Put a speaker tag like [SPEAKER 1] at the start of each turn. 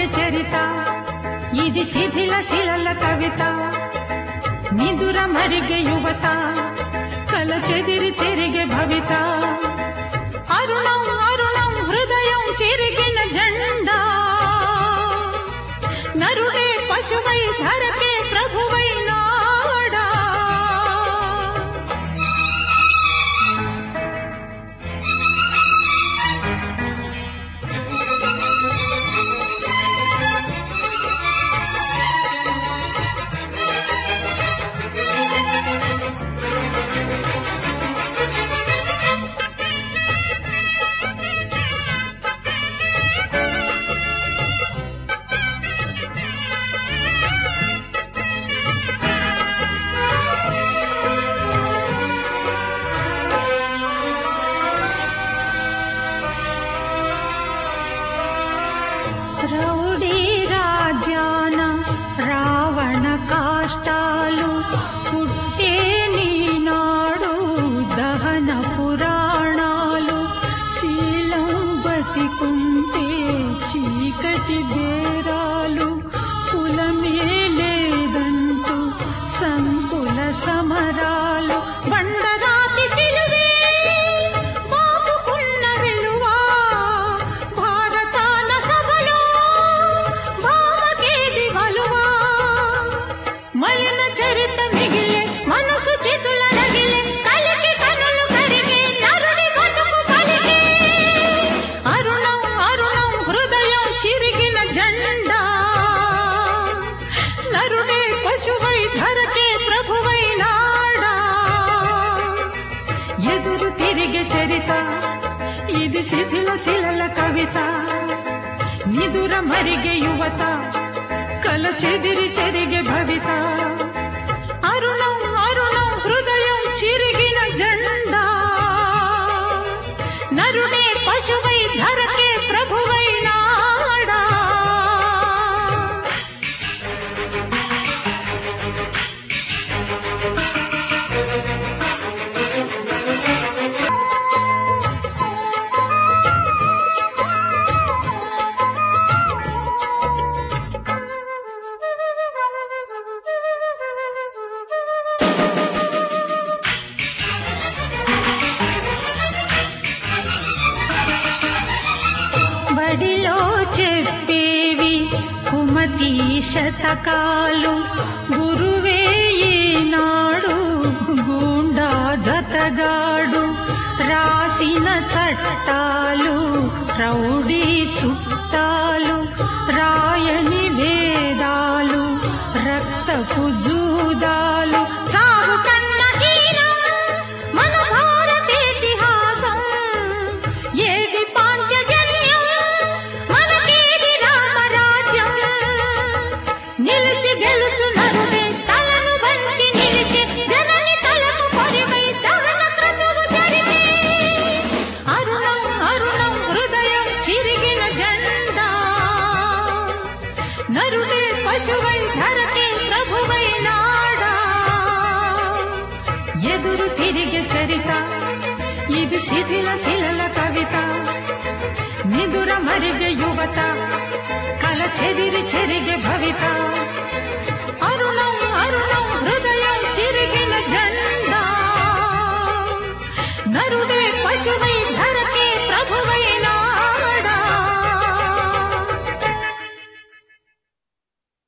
[SPEAKER 1] చరిత ఇది శిథిల శిలల కవిత నిదుర మరిగే యువత కల చెదిరి చెరిగే భవిత అరుణం అరుణం హృదయం చెరిగిన జెండా నరుడే పశువై ధరకే ప్రభువై నాడా రౌడీ రాజ్యాన రావణ కాష్టాలు పుట్టే నీనాడు దహన పురాణాలు శీలం బతికుంటే చీకటి బేరాలు కులమే లేదంటూ సంకుల సమరాలు బండరాతి సిలువే బాపుకున్న విలువా భారతాన సభలో భావకేది వలువా మలిన చరిత మిగిలే మనసు చేతుల రగిలే కలికి కనులు కరిగే నరుడి బతుకు పలికే అరుణం అరుణం హృదయం చిరిగిన జెండా నరుడే పశువై ధరకే ప్రభువై నాడా ఎదురు తిరిగే చరిత ఇది శిథిల శిలల కవిత నిదుర మరిగే యువత కల చెదిరి చెరిగే భవిత అరుణం అరుణం హృదయం చిరిగిన జెండా నరుడే పశువై ధరకే ప్రభువై నాడా బడిలో చెప్పేవి కుమతి శతకాలు గురువే ఈనాడు గూండా జతగాడు రాసిన చట్టాలు రౌడీ చుట్టాలు రాయని భేదాలు రక్తపు జూదాలు చావు కన్న హీనం మన భారతేతిహాసం ఏది పాంచజన్యం మనకేది రామరాజ్యం నిలిచి గెలుచు నరుడే తలను వంచి నిలిచి జనని తలకు పొడివై దహన క్రతువు జరిపి అరుణం అరుణం హృదయం చిరిగిన జెండా నరుడే పశువై ధరకే ప్రభువై నాడా ఎదురు తిరిగే చరిత ఇది శిథిల శిలల కవిత నిదుర మరిగే యువత కల చెదిరి చెరిగే భవిత అరుణం